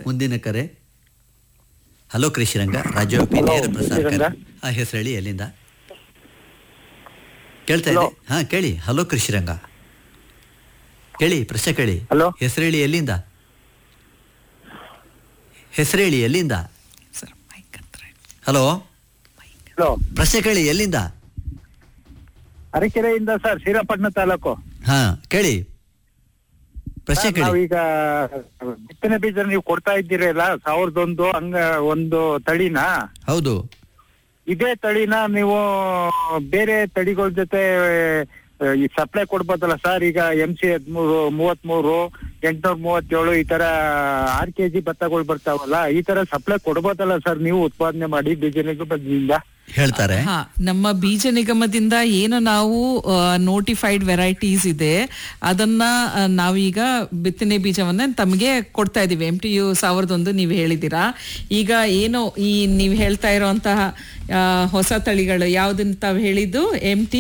ಮುಂದಿನ ಕರೆ ಹಲೋ ಕೃಷಿರಂಗ ರಾಜ್ಯವ್ಯಾಪಿ Hello, ನೇರ ಪ್ರಸಾರ ಕೃಷಿರಂಗ. ಕಾರ್ಯ- ಹಾ ಹೆಸರು ಹೇಳಿ ಎಲ್ಲಿಂದ ಕೇಳ್ತಾ ಇದೆ Hello. ಹಾ ಕೇಳಿ ಹಲೋ ಕೃಷಿರಂಗ ಕೇಳಿ ಪ್ರಶ್ನೆ ಕೇಳಿ Hello. ಹೆಸರು ಹೇಳಿ ಎಲ್ಲಿಂದ ಹೆಸರು ಹೇಳಿ ಎಲ್ಲಿಂದ ಹಲೋ ಹಲೋ ಪ್ರಶ್ನೆ ಕೇಳಿ ಎಲ್ಲಿಂದ ಅರಕೆರೆಯಿಂದ ಸರ್ ಶ್ರೀರಂಗಪಟ್ಟಣ ತಾಲೂಕು ಹಾ ಕೇಳಿ ಪ್ರಶ್ನೆ ಸರ್, ಕೇಳಿ ನಾವೀಗ ಬಿತ್ತನೆ ಬೀಜ ನೀವು ಕೊಡ್ತಾ ಇದ್ದೀರಲ್ಲ ಸಾವಿರದ ಒಂದು ಹಂಗ ಒಂದು ತಳಿನ ಹೌದು ಇದೇ ತಳಿನ ನೀವು ಬೇರೆ ತಳಿಗಳ ಜೊತೆ ಆ, ಈ ಸಪ್ಲೈ ಕೊಡ್ಬೋದಲ್ಲ ಸರ್ ಈಗ ಎಂ ಸಿ ಹದ್ಮೂರು ಮೂವತ್ಮೂರು ಎಂಟ್ನೂರ ಮೂವತ್ತೇಳು ಈ ತರ ಆರ್ ಕೆ ಜಿ ಭತ್ತಗಳು ಬರ್ತಾವಲ್ಲ ಈ ತರ ಸಪ್ಲೈ ಕೊಡ್ಬೋದಲ್ಲ ಸರ್ ನೀವು ಉತ್ಪಾದನೆ ಮಾಡಿ ಬೀಜ ನಿಗಮದಿಂದ ಹೇಳ್ತಾರೆ ಹಾ ನಮ್ಮ ಬೀಜ ನಿಗಮದಿಂದ ಏನು ನಾವು ನೋಟಿಫೈಡ್ ವೆರೈಟೀಸ್ ಇದೆ ಅದನ್ನ ಆ, ನಾವೀಗ ಬಿತ್ತನೆ ಬೀಜವನ್ನ ತಮಗೆ ಕೊಡ್ತಾ ಇದೀವಿ ಎಂ ಟಿ ಯು ಸಾವಿರದ ಒಂದು ನೀವು ಹೇಳಿದ್ದೀರಾ ಈಗ ಏನು ಈ ನೀವು ಹೇಳ್ತಾ ಇರೋಂತಹ ಆ, ಹೊಸ ತಳಿಗಳು ಯಾವ್ದನ್ನ ತಾವು ಹೇಳಿದ್ದು ಎಂ ಟಿ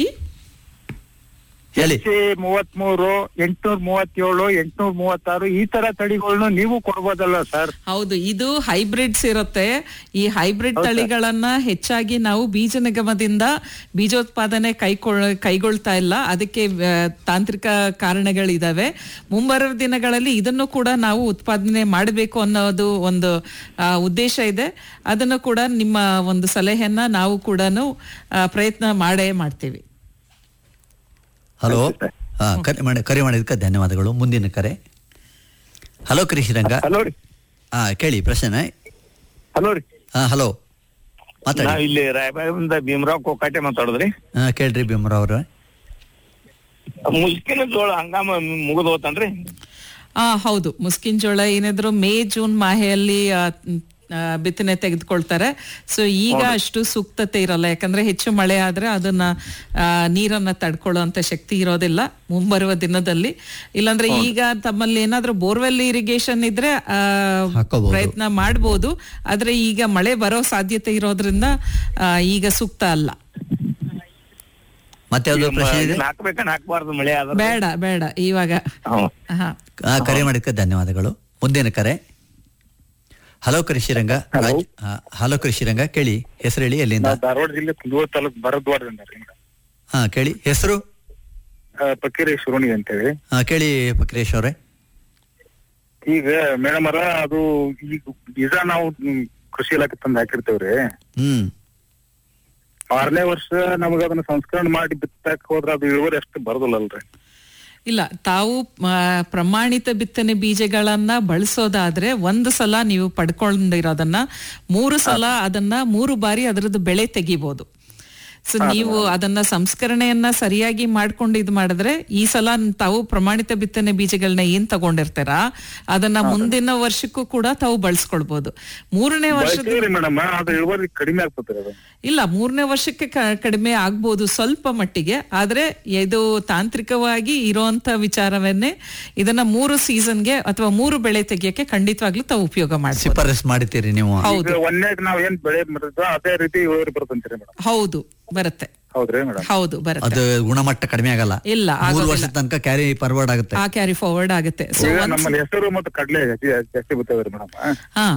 ಹೇಳಿ ಸಿ ಮೂವತ್ಮೂರು ಎಂಟ್ನೂರ ಮೂವತ್ತೇಳು ಎಂಟ್ನೂರ ಮೂವತ್ತಾರು ಈ ತರ ತಳಿಗಳನ್ನು ನೀವು ಕೊಡ್ಬೋದಲ್ಲ ಸರ್ ಹೌದು ಇದು ಹೈಬ್ರಿಡ್ಸ್ ಇರುತ್ತೆ ಈ ಹೈಬ್ರಿಡ್ ತಳಿಗಳನ್ನ ಹೆಚ್ಚಾಗಿ ನಾವು ಬೀಜ ನಿಗಮದಿಂದ ಬೀಜೋತ್ಪಾದನೆ ಕೈಗೊಳ್ ಕೈಗೊಳ್ತಾ ಇಲ್ಲ ಅದಕ್ಕೆ ಆ, ತಾಂತ್ರಿಕ ಕಾರಣಗಳಿದಾವೆ ಮುಂಬರುವ ದಿನಗಳಲ್ಲಿ ಇದನ್ನು ಕೂಡ ನಾವು ಉತ್ಪಾದನೆ ಮಾಡಬೇಕು ಅನ್ನೋದು ಒಂದು ಆ, ಉದ್ದೇಶ ಇದೆ ಅದನ್ನು ಕೂಡ ನಿಮ್ಮ ಒಂದು ಸಲಹೆಯನ್ನ ನಾವು ಕೂಡ ಪ್ರಯತ್ನ ಮಾಡೇ ಮಾಡ್ತೀವಿ ಹಲೋ ಹಾ ಕರೆ ಮಾಡಿ ಕರೆ ಮಾಡಿದ್ದಕ್ಕೆ ಧನ್ಯವಾದಗಳು ಮುಂದಿನ ಕರೆ ಹಲೋ ಕೃಷಿರಂಗ ಹಲೋ ರೀ ಹಾ ಕೇಳಿ ಪ್ರಶ್ನೆ ಹಲೋ ರೀ ಹಾ ಹಲೋ ಮಾತಾಡಿ ನಾವ್ ಇಲ್ಲಿ ರಾಯಬಾಗದಿಂದ ಭೀಮರಾವ್ ಕೋಕಾಟೆ ಮಾತಾಡುದ್ರಿ ಹಾ ಕೇಳ್ರಿ ಭೀಮರಾವ್ ಅವ್ರ ಮುಸ್ಕಿನ ಜೋಳ ಹಂಗಾಮ ಮುಗಿದು ಹೋತನ್ರಿ ಆ ಹೌದು ಮುಸ್ಕಿನ್ ಜೋಳ ಏನಿದ್ರು ಮೇ ಜೂನ್ ಮಾಹೆಯಲ್ಲಿ ಆ, ಮ್, ಆ, ಬಿತ್ತನೆ ತೆಗೆದುಕೊಳ್ತಾರೆ ಸೊ ಈಗ ಅಷ್ಟು ಸೂಕ್ತತೆ ಇರಲ್ಲ ಯಾಕಂದ್ರೆ ಹೆಚ್ಚು ಮಳೆ ಆದ್ರೆ ಅದನ್ನ ಆ, ನೀರನ್ನ ತಡ್ಕೊಳ್ಳುವಂತ ಶಕ್ತಿ ಇರೋದಿಲ್ಲ ಮುಂಬರುವ ದಿನದಲ್ಲಿ ಇಲ್ಲಾಂದ್ರೆ ಈಗ ತಮ್ಮಲ್ಲಿ ಏನಾದ್ರೂ ಬೋರ್ವೆಲ್ ಇರಿಗೇಷನ್ ಇದ್ರೆ ಆ, ಹಾಕೋಬಹುದು. ಪ್ರಯತ್ನ ಮಾಡ್ಬೋದು ಆದ್ರೆ ಈಗ ಮಳೆ ಬರೋ ಸಾಧ್ಯತೆ ಇರೋದ್ರಿಂದ ಆ, ಈಗ ಸೂಕ್ತ ಅಲ್ಲ ಮತ್ತೆ ಯಾವ್ದು ಪ್ರಶ್ನೆ ಇದೆ ಹಾಕ್ಬೇಕನ್ ಹಾಕ್ಬಾರ್ದು ಮಳೆ ಆದ್ರೆ ಬೇಡ ಬೇಡ ಇವಾಗ ಹ್ಮ್. ಹಾ ಹಾ, ಕರೆ ಮಾಡಿದ್ದಕ್ಕೆ ಧನ್ಯವಾದಗಳು ಮುಂದಿನ ಕರೆ ಹಲೋ ಕೃಷಿರಂಗ Hello. ರಾಜ್- ಹಾ, ಹಲೋ ಕೃಷಿರಂಗ ಕೇಳಿ ಹೆಸರು ಹೇಳಿ ಎಲ್ಲಿಂದ ನಾವ್ ಧಾರವಾಡ ಜಿಲ್ಲೆ ಕುಂದಗೋಳ ತಾಲೂಕ್ ಭರದ್ವಾರದಿಂದ ರೀ ಹಾ ಕೇಳಿ ಹೆಸರು ಪಕ್ಕೀರಿ ಶಿರೋಣಿ ಅಂತೇಳಿ ಹಾ ಕೇಳಿ ಪಕ್ರೇಶ್ ಅವರೇ ಈಗ ಮೇಡಮ್ ಅರ ಅದು ಈಗ ಬೀಜ ನಾವು ಹ್ಮ್, ಕೃಷಿ ಇಲಾಖೆ ತಂದು ಹಾಕಿರ್ತೇವ್ರಿ ಹ್ಮ್ ಆರನೇ ವರ್ಷ ನಮಗ ಅದನ್ನ ಸಂಸ್ಕರಣೆ ಮಾಡಿ ಬಿತ್ತಾಕ ಹೋದ್ರ ಅದು ಇಳುವರಿ ಅಷ್ಟು ಬರೋದಿಲ್ಲಲ್ರಿ ಇಲ್ಲ ತಾವು ಆ, ಪ್ರಮಾಣಿತ ಬಿತ್ತನೆ ಬೀಜಗಳನ್ನ ಬಳಸೋದಾದ್ರೆ ಒಂದು ಸಲ ನೀವು ಪಡ್ಕೊಂಡಿರೋದನ್ನ ಮೂರು ಸಲ ಅದನ್ನ ಮೂರು ಬಾರಿ ಅದರದ್ದು ಬೆಳೆ ತೆಗಿಬಹುದು ಸೊ ನೀವು ಅದನ್ನ ಸಂಸ್ಕರಣೆಯನ್ನ ಸರಿಯಾಗಿ ಮಾಡ್ಕೊಂಡು ಇದು ಮಾಡಿದ್ರೆ ಈ ಸಲ ತಾವು ಪ್ರಮಾಣಿತ ಬಿತ್ತನೆ ಬೀಜಗಳನ್ನ ಏನ್ ತಗೊಂಡಿರ್ತೀರ ಅದನ್ನ ಮುಂದಿನ ವರ್ಷಕ್ಕೂ ಕೂಡ ತಾವು ಬಳಸ್ಕೊಳ್ಬಹುದು ಮೂರನೇ ವರ್ಷದ ಬಳಸ್ತೀವ್ರಿ ಮೇಡಮ್ ಅದು ಇಳುವರಿ ಕಡಿಮೆ ಆಗ್ತದ್ರಿ ಅದು ಇಲ್ಲ ಮೂರನೇ ವರ್ಷಕ್ಕೆ ಕ- ಕಡಿಮೆ ಆಗ್ಬೋದು ಸ್ವಲ್ಪ ಮಟ್ಟಿಗೆ ಆದ್ರೆ ಇದು ತಾಂತ್ರಿಕವಾಗಿ ಇರೋಂತ ವಿಚಾರವನ್ನೇ ಇದನ್ನ ಮೂರು ಸೀಸನ್ಗೆ ಅಥವಾ ಮೂರು ಬೆಳೆ ತೆಗಿಯಕ್ಕೆ ಖಂಡಿತವಾಗ್ಲೂ ತಾವು ಉಪಯೋಗ ಮಾಡ್ಬೋದು ಶಿಫಾರಸ್ ಮಾಡ್ತೀರಿ ನೀವು ಹೌದು ಈಗ ಒಂದೇಗ್ ನಾವ್ ಏನ್ ಬೆಳೆ ಮಾಡಿದ್ವೋ ಅದೇ ರೀತಿ ಇಳುವರಿ ಬರ್ತಂತೀರಿ ಮೇಡಮ್ ಹೌದು ಬರುತ್ತೆ ಹೌದ್ರಿ ಮೇಡಮ್ ಹೌದು ಬರುತ್ತೆ ಅದು ಗುಣಮಟ್ಟ ಕಡಿಮೆ ಆಗಲ್ಲ ಇಲ್ಲ ಮೂರು ಆಗೋದಿಲ್ಲ. ವರ್ಷದ ತನಕ ಕ್ಯಾರಿ ಫಾರ್ವರ್ಡ್ ಆಗುತ್ತೆ ಆ ಕ್ಯಾರಿ ಫಾರ್ವರ್ಡ್ ಆಗುತ್ತೆ ಸೊ ಈಗ ನಮ್ಮಲ್ಲಿ ಹೆಸರು ಮತ್ತು ಕಡ್ಲೆ ಜಾಸ್ತಿ ಜಾಸ್ತಿ ಬರ್ತವ್ರಿ ಮೇಡಮ್ ಹಾ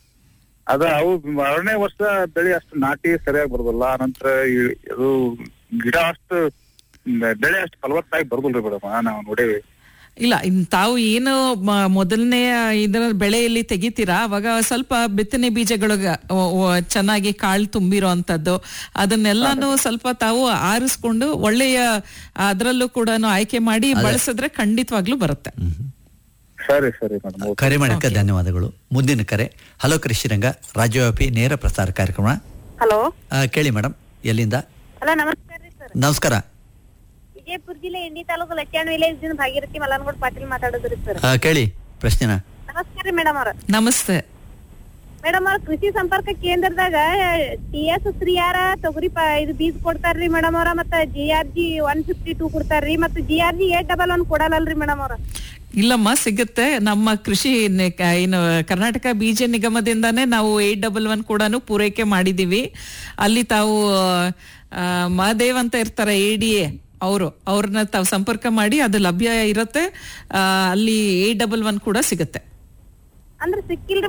ಅದ ಅವು ಆರನೇ ವರ್ಷ ಬೆಳೆ ಅಷ್ಟು ನಾಟಿ ಸರಿಯಾಗಿ ಬರೋದಿಲ್ಲ ನಂತರ ಅದು ಗಿಡ ಅಷ್ಟು ಮ್, ಬೆಳೆ ಅಷ್ಟು ಫಲವತ್ತಾಗಿ ಬರೋದಿಲ್ರಿ ಮೇಡಮ್ ನಾವು ನೋಡೇವಿ ಇಲ್ಲ ಇನ್ ತಾವು ಏನು ಮ- ಮೊದಲನೇ ಇದರ ಬೆಳೆಯಲ್ಲಿ ತೆಗಿತೀರಾ ಅವಾಗ ಸ್ವಲ್ಪ ಬಿತ್ತನೆ ಬೀಜಗಳು ಚೆನ್ನಾಗಿ ಕಾಳು ತುಂಬಿರೋ ಅಂತದ್ದು ಅದನ್ನೆಲ್ಲಾನು ಸ್ವಲ್ಪ ತಾವು ಆರಿಸ್ಕೊಂಡು ಒಳ್ಳೆಯ ಅದರಲ್ಲೂ ಕೂಡ ಆಯ್ಕೆ ಮಾಡಿ ಬಳಸಿದ್ರೆ ಖಂಡಿತವಾಗ್ಲೂ ಬರುತ್ತೆ ಸರಿ ಸರಿ ಮೇಡಮ್ ಕರೆ ಮಾಡಿದ್ದಕ್ಕೆ ಧನ್ಯವಾದಗಳು ಮುಂದಿನ ಕರೆ ಹಲೋ ಕೃಷಿರಂಗ ರಾಜ್ಯವ್ಯಾಪಿ ನೇರ ಪ್ರಸಾರ ಕಾರ್ಯಕ್ರಮ ಹಲೋ ಆ, ಕೇಳಿ ಮೇಡಮ್ ಎಲ್ಲಿಂದ ಹಲೋ ನಮಸ್ಕಾರ ರೀ ಸರ್ ನಮಸ್ಕಾರ ವಿಜಯಪುರ ಜಿಲ್ಲೆ ಇಂಡಿ ತಾಲೂಕು ಲಚ್ಚಾಣ ವಿಲೇಜ್ ದಿಂದ ಭಾಗೀರಥಿ ಮಲ್ಲನಗೌಡ ಪಾಟೀಲ್ ಮಾತಾಡೋದ್ರಿ ಸರ್ ಆ, ಕೇಳಿ ಪ್ರಶ್ನೆನ ನಮಸ್ಕಾರ ರೀ ಮೇಡಮ್ ಅವ್ರ ನಮಸ್ತೆ ಮೇಡಮ್ ಅವ್ರ ಕೃಷಿ ಸಂಪರ್ಕ ಕೇಂದ್ರದಾಗ ಟಿ ಎಸ್ ಶ್ರೀಯಾರ ತೊಗರಿ ಪ ಇದು ಬೀಜ ಕೊಡ್ತಾರ್ರಿ ಮೇಡಮ್ ಅವ್ರ ಮತ್ತ G R G one fifty two ಕೊಡ್ತಾರ್ರಿ ಮತ್ತ G R G eight double one ಕೊಡಲ್ಲಲ್ರಿ ಮೇಡಮ್ ಅವ್ರ ಇಲ್ಲಮ್ಮ ಸಿಗುತ್ತೆ ನಮ್ಮ ಕೃಷಿ ನೆ- ಕ- ಏನು ಕರ್ನಾಟಕ ಬೀಜ ನಿಗಮದಿಂದಾನೇ ನಾವು ಏಟ್ ಡಬಲ್ ಒನ್ ಕೂಡ ಪೂರೈಕೆ ಮಾಡಿದೀವಿ ಅಲ್ಲಿ ತಾವು ಆ, ಮಹಾದೇವ್ ಅಂತ ಇರ್ತಾರೆ ಎ ಡಿ ಎ ಅವರು ಅವ್ರನ್ನ ತಾವು ಸಂಪರ್ಕ ಮಾಡಿ ಅದು ಲಭ್ಯ ಇರುತ್ತೆ ಆ, ಅಲ್ಲಿ ಏಟ್ ಡಬಲ್ ಒನ್ ಕೂಡ ಸಿಗುತ್ತೆ ಅಂದ್ರ ಸಿಕ್ಕಿಲ್ರಿ